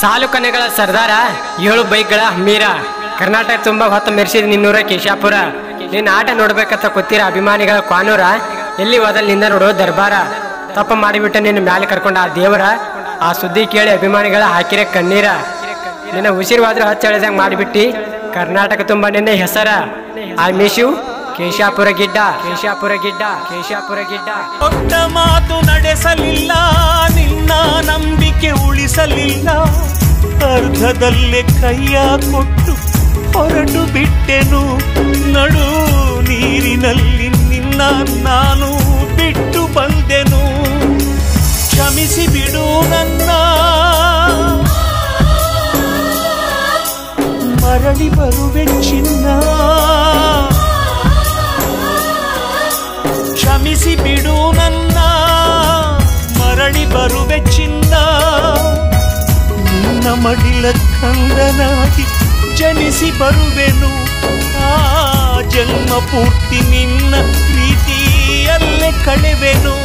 ಸಾಲು ಕನ್ನೆಗಳ ಸರ್ದಾರ ಏಳು ಬೈಕ್ಗಳ ಹಮ್ಮೀರ ಕರ್ನಾಟಕ ತುಂಬಾ ಹೊತ್ತ ಮೆರೆಸಿದ ನಿನ್ನೂರ ಕೇಶಾಪುರ ನಿನ್ನ ಆಟ ನೋಡ್ಬೇಕಂತ ಕೂತಿರ ಅಭಿಮಾನಿಗಳ ಕ್ವಾನೂರ ಎಲ್ಲಿ ಹೋದಲ್ಲಿ ನಿಂದ ನೋಡೋ ದರ್ಬಾರ ತಪ್ಪ ಮಾಡಿಬಿಟ್ಟ ನಿನ್ನ ಮ್ಯಾಲೆ ಕರ್ಕೊಂಡ ಆ ದೇವರ ಆ ಸುದ್ದಿ ಕೇಳಿ ಅಭಿಮಾನಿಗಳ ಹಾಕಿರೆ ಕಣ್ಣೀರ ನಿನ್ನ ಉಸಿರುವಾದ್ರೂ ಹಚ್ಚಳಿದಂಗ್ ಮಾಡಿಬಿಟ್ಟಿ ಕರ್ನಾಟಕ ತುಂಬ ನಿನ್ನ ಹೆಸರ ಐ ಮಿಸ್ ಯು ಕೇಶಾಪುರ ಗಿಡ್ಡ ಕೇಶಾಪುರ ಗಿಡ್ಡ ಕೇಶಾಪುರ ಗಿಡ್ಡ ದೊಡ್ಡ ಮಾತು ನಡೆಸಲಿಲ್ಲ ನಿನ್ನ ನಂಬಿಕೆ ಉಳಿಸಲಿಲ್ಲ ಅರ್ಧದಲ್ಲೇ ಕೈಯ ಕೊಟ್ಟು ಹೊರಟು ಬಿಟ್ಟೆನು ನಡು ನೀರಿನಲ್ಲಿ ನಿನ್ನ ನಾನು ಬಿಟ್ಟು ಬಂದೆನು ಕ್ಷಮಿಸಿ ಬಿಡು ನನ್ನ ಮರಳಿ ಬರುವೆ ಚಿನ್ನ ಕ್ಷಮಿಸಿ ಬಿಡು ನನ್ನ ಮರಳಿ ಬರುವೆ ಚಿನ್ನ ನಿನ್ನ ಮಡಿಲ ಕಂದನಾಗಿ ಜನಿಸಿ ಬರುವೆನು ಆ ಜನ್ಮ ಪೂರ್ತಿ ನಿನ್ನ ಪ್ರೀತಿಯಲ್ಲೇ ಕಳೆವೆನು